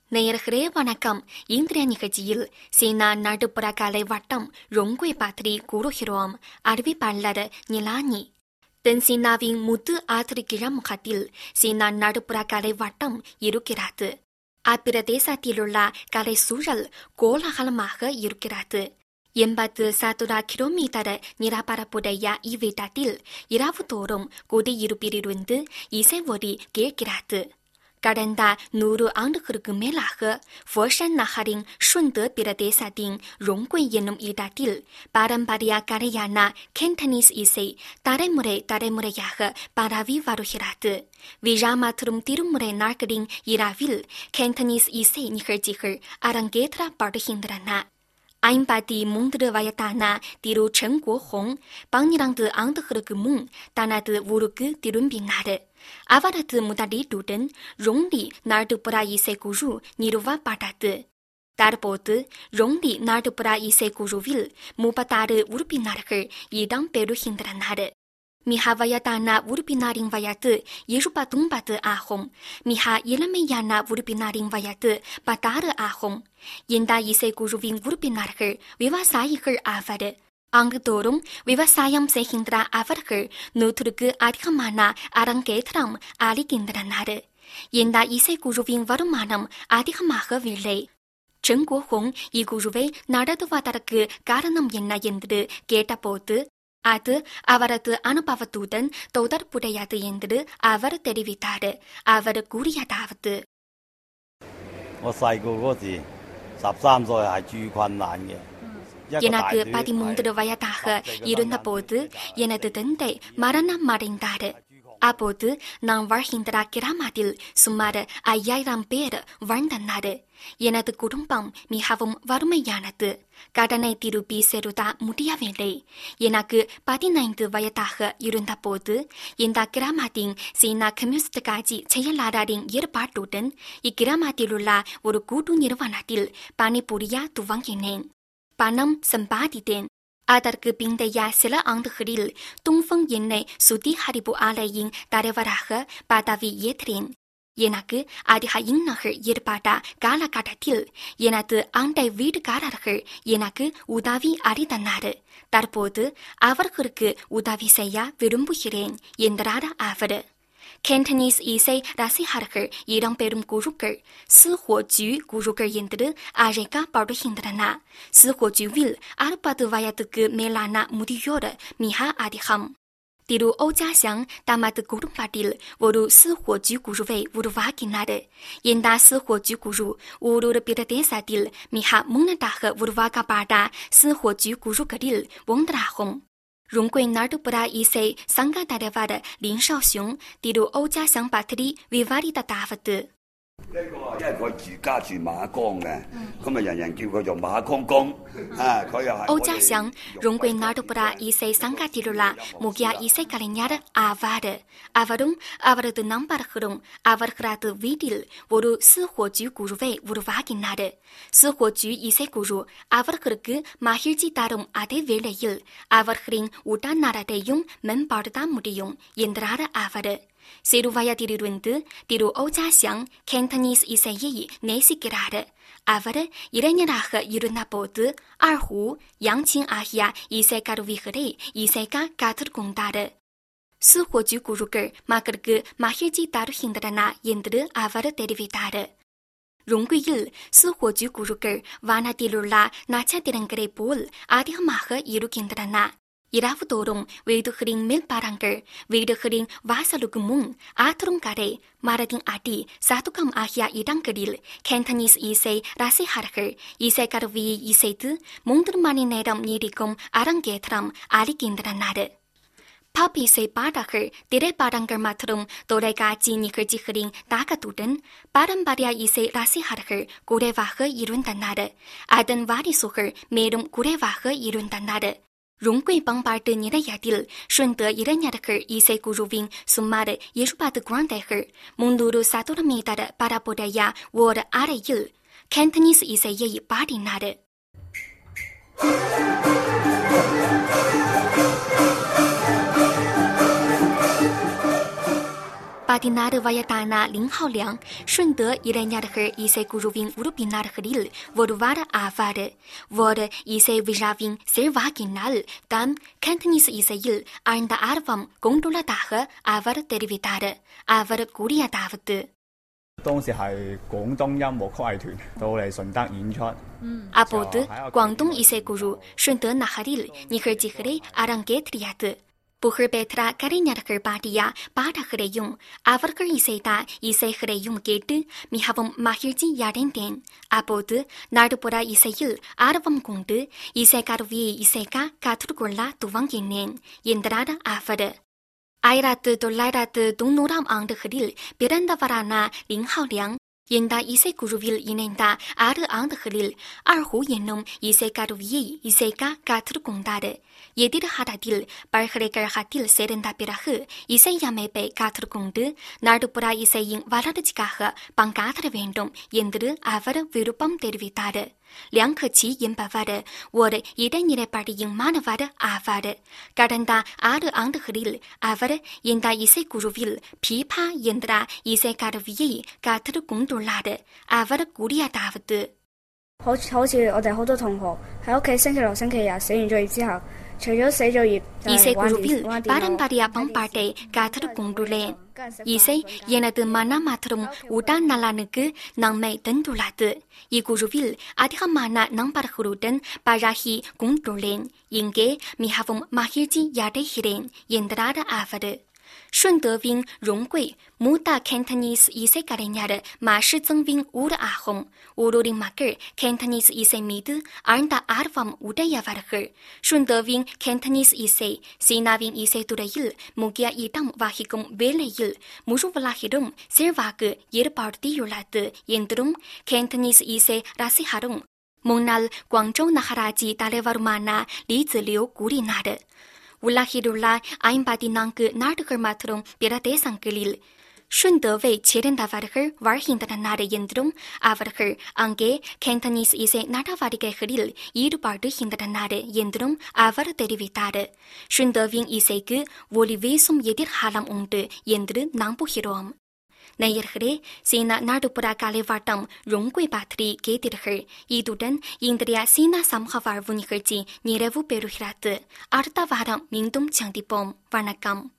நேயர்களே வணக்கம் இன்றைய நிகழ்ச்சியில் சீனா நடுப்புற கலை வட்டம் ரொங்கை பற்றி கூறுகிறோம் அறிவிப்பாளர் நிலானி தென் சீனாவின் முத்து ஆத்திரி கிழமுகத்தில் சீனா நடுப்புற கலை வட்டம் இருக்கிறது அப்பிரதேசத்திலுள்ள கலை சூழல் கோலாகலமாக இருக்கிறது எண்பத்து சதுர கிலோமீட்டர் நிலப்பரப்புடைய இவ்விடத்தில் இரவு தோறும் குடியிருப்பிலிருந்து இசை ஒலி கேட்கிறது கடந்த நூறு ஆண்டுகளுக்கு மேலாக ஃபோஷன் நகரின் சுந்த பிரதேசத்தின் ரொங்குய் என்னும் இடத்தில் பாரம்பரிய கலையான கேண்டனீஸ் இசை தலைமுறை தலைமுறையாக பரவி வருகிறது விழா மற்றும் திருமுறை நாட்களின் இரவில் கேண்டனீஸ் இசை நிகழ்ச்சிகள் அரங்கேற்றப்படுகின்றன ஐம்பத்தி மூன்று வயதான திரு சென் குஹோங் பன்னிரண்டு ஆண்டுகளுக்கு முன் தனது ஊருக்கு திரும்பினார் அவரது முதலீட்டுடன் ரொண்டி நாட்டுப்புற இசைக்குழு நிறுவப்பட்டது தற்போது ரொண்டி நாட்டுப்புற இசைக்குழுவில் முப்பத்தாறு உறுப்பினர்கள் இடம் பெறுகின்றனர் மிக வயதான உறுப்பினரின் வயது எழுபத்தொன்பது ஆகும் மிக இளமையான உறுப்பினரின் வயது பத்தாறு ஆகும் இந்த இசைக்குழுவின் உறுப்பினர்கள் விவசாயிகள் ஆவர் அங்குதோறும் விவசாயம் செய்கின்ற அவர்கள் நூற்றுக்கு அதிகமான அரங்கேற்றம் அளிக்கின்றனர் இந்த இசைக்குழுவின் வருமானம் அதிகமாகவில்லை சென் குஹோங் இக்குழுவை நடத்துவதற்கு காரணம் என்ன என்று கேட்டபோது அது அவரது அனுபவத்துடன் தொடர்புடையது என்று அவர் தெரிவித்தார் அவர் கூறியதாவது 我細個嗰時十三歲係住困難嘅。一個大 எனக்கு 隊 பதிமூன்று வயதாக இருந்தபோது எனது தந்தை மரணம் அடைந்தார் அப்போது நான் வாழ்கின்ற கிராமத்தில் சுமார் ஐயாயிரம் பேர் வாழ்ந்தனர் எனது குடும்பம் மிகவும் வறுமையானது கடனை திருப்பி செலுத்த முடியவில்லை எனக்கு பதினைந்து வயதாக இருந்தபோது இந்த கிராமத்தின் சீனா கம்யூனிஸ்ட் கட்சி செயலாளரின் ஏற்பாட்டுடன் இக்கிராமத்திலுள்ள ஒரு கூட்டு நிறுவனத்தில் பணிபுரிய துவங்கினேன் பணம் சம்பாதித்தேன் அதற்கு பிந்தைய சில ஆண்டுகளில் துங்ஃபங் எண்ணெய் சுத்திகரிப்பு ஆலையின் தலைவராக பதவி ஏற்றேன் எனக்கு அதிக இன்னல்கள் ஏற்பட்ட காலகட்டத்தில் எனது அண்டை வீடுகாரர்கள் எனக்கு உதவி அளித்தனர் தற்போது அவர்களுக்கு உதவி செய்ய விரும்புகிறேன் என்றார் அவர் கேண்டனீஸ் இசை ரசிகர்கள் இடம்பெறும் குழுக்கள் சிஹோஜு குழுக்கள் என்று அழைக்கப்படுகின்றன சிஹோஜுவில் அறுபது வயதுக்கு மேலான முதியோர் மிக அதிகம் திரு ஓஜாசியாங் தமது குடும்பத்தில் ஒரு சிஹோஜு குழுவை உருவாக்கினார் இந்த சிஹோஜு குழு ஓரொரு பிரதேசத்தில் மிக முன்னதாக உருவாக்கப்பட்ட சிஹோஜு குழுக்களில் ஒன்றாகும் 荣贵நாட்டுப்புற இசை சங்க தலைவர்林少雄 திரு ஓஜா சங் பத்ரி விவாதித்ததாவது 因為佢住家住馬崗嘅，咁啊人人叫佢做馬公公啊，佢又係 ஓ ஜா சங் ரொங்கொய் நாட்டுப்புற இசை சங்கத்திலுள்ள முக்கிய இசைக்கலைஞர் ஆவார் அவரும் அவரது நண்பர்களும் அவர்களது வீட்டில் ஒரு சிஹோஜு குழுவை உருவாக்கினார் சிஹோஜு இசைக்குழு அவர்களுக்கு மகிழ்ச்சி தரும் அதே வேளையில் அவர்களின் உடல் நலத்தையும் மேம்படுத்த முடியும் என்றார் அவர் சிறுவயதிலிருந்து திரு ஓஜாசியாங் கேண்டனீஸ் இசையை நேசிக்கிறார் அவர் இளைஞராக இருந்தபோது அர்ஹூ யாங்சிங் ஆகிய இசை கருவிகளை இசைக்க கற்றுக்கொண்டார் சிஹோஜு குழுக்கள் மக்களுக்கு மகிழ்ச்சி தருகின்றன என்று அவர் தெரிவித்தார் ரொங்குயில் சிஹோஜு குழுக்கள் வானத்திலுள்ள நட்சத்திரங்களைப் போல் அதிகமாக இருக்கின்றன இரவுதோறும் வீடுகளின் மேல்பாரங்கள் வீடுகளின் வாசலுக்கு முன் ஆற்றங்கரை மரத்தின் அடி சதுக்கம் ஆகிய இடங்களில் கேண்டனீஸ் இசை ரசிகர்கள் இசைக்கருவியை இசைத்து மூன்று மணி நேரம் நீடிக்கும் அரங்கேற்றம் அளிக்கின்றனர் பாப் இசை பாடல்கள் திரைப்படங்கள் மற்றும் தொலைக்காட்சி நிகழ்ச்சிகளின் தாக்கத்துடன் பாரம்பரிய இசை ரசிகர்கள் குறைவாக இருந்தனர் அதன் வாரிசுகள் மேலும் குறைவாக இருந்தனர் 荣贵பண்பாட்டு நிலையத்தில் சுந்த இளைஞர்கள் இசைக்குழுவின் சுமார் எழுபது குழந்தைகள் முன்னூறு சதுர மீட்டர் பரப்புடைய ஓர் அறையில் கேண்டனீஸ் இசையை பாடினார் பதினாறு வயதான லிங் ஹாலியாங்顺德 இளைஞர்கள் இசைக்குழுவின் உறுப்பினர்களில் ஒருவர் ஆவார் ஒரு இசை விழாவின் செல்வாக்கினால் தான் கேண்டனீஸ் இசையில் ஆழ்ந்த ஆர்வம் கொண்டுள்ளதாக அவர் தெரிவித்தார் அவர் கூறியதாவது 當時係廣東音樂曲藝團到嚟順德演出， அப்போது குவாங்டோங் இசைக்குழு顺德 நகரில் நிகழ்ச்சிகளை அரங்கேற்றியது புகழ்பெற்ற கலைஞர்கள் பாடிய பாடல்களையும் அவர்கள் இசைத்த இசைகளையும் கேட்டு மிகவும் மகிழ்ச்சி அடைந்தேன் அப்போது நடுப்புற இசையில் ஆர்வம் கொண்டு இசைக்கருவியை இசைக்க கற்றுக்கொள்ள துவங்கினேன் என்றார் அவர் ஆயிரத்து தொள்ளாயிரத்து தொண்ணூறாம் ஆண்டுகளில் பிறந்தவரான லிங் ஹாலியாங் இந்த இசைக்குழுவில் இணைந்த ஆறு ஆண்டுகளில் அர்ஹூ என்னும் இசைக்கருவியை இசைக்க கற்றுக்கொண்டார் எதிர்காலத்தில் பல்கலைக்கழகத்தில் சேர்ந்த பிறகு இசையமைப்பை கற்றுக்கொண்டு நடுப்புற இசையின் வளர்ச்சிக்காக பங்காற்ற வேண்டும் என்று அவர் விருப்பம் தெரிவித்தார் லியாங் கச்சி என்பவர் ஒரு இடைநிலை பள்ளியின் மாணவர் ஆவார் கடந்த ஆறு ஆண்டுகளில் அவர் இந்த இசைக்குழுவில் பீபா என்ற இசைக்கருவியை கற்றுக்கொண்டுள்ளார் அவர் கூறியதாவது 好似好似我哋好多同學喺屋企星期六、星期日寫完作業之後，除咗寫作業，就係玩 இசைக்குழுவில் 電玩電腦 பாரம்பரிய பண்பாட்டை கற்றுக்கொண்டுள்ளேன் இசை எனது மனம் மற்றும் உடல் நலனுக்கு நன்மை தந்துள்ளது இக்குழுவில் அதிகமான நண்பர்களுடன் பழகி கொண்டுள்ளேன் இங்கே மிகவும் மகிழ்ச்சி அடைகிறேன் என்றார் அவர் 顺德win荣贵மூத்த கேண்டனீஸ் இசைக்கலைஞர் மாஷிசங்வின் ஊர் ஆகும் ஊரூரின் மக்கள் கேண்டனீஸ் இசை மீது ஆழ்ந்த ஆர்வம் உடையவர்கள் சுந்தவின் கேண்டனீஸ் இசை சீனாவின் இசைத்துறையில் முக்கிய இடம் வகிக்கும் வேளையில் முழு உலகிலும் செல்வாக்கு ஏற்படுத்தியுள்ளது என்றும் கேண்டனீஸ் இசை ரசிகரும் முன்னாள் குவாங்ஜோ நகராட்சி தலைவருமான லீ ஜிலியூ கூறினார் உலகிலுள்ள ஐம்பத்தி நான்கு நாடுகள் மற்றும் பிற தேசங்களில் சுந்தவை சேர்ந்தவர்கள் வாழ்கின்றனர் என்றும் அவர்கள் அங்கே கேண்டனீஸ் இசை நடவடிக்கைகளில் ஈடுபடுகின்றனர் என்றும் அவர் தெரிவித்தார் சுந்தவின் இசைக்கு ஒளி வீசும் எதிர்காலம் உண்டு என்று நம்புகிறோம் நேயர்களே சீனா நாடுபுற கலைவாட்டம் ரொங்கை பாத்திரி கேட்டீர்கள் இதுடன் இன்றைய சீனா சமூக வாழ்வு நிகழ்ச்சி நிறைவு பெறுகிறது அடுத்த வாரம் மீண்டும் சந்திப்போம் வணக்கம்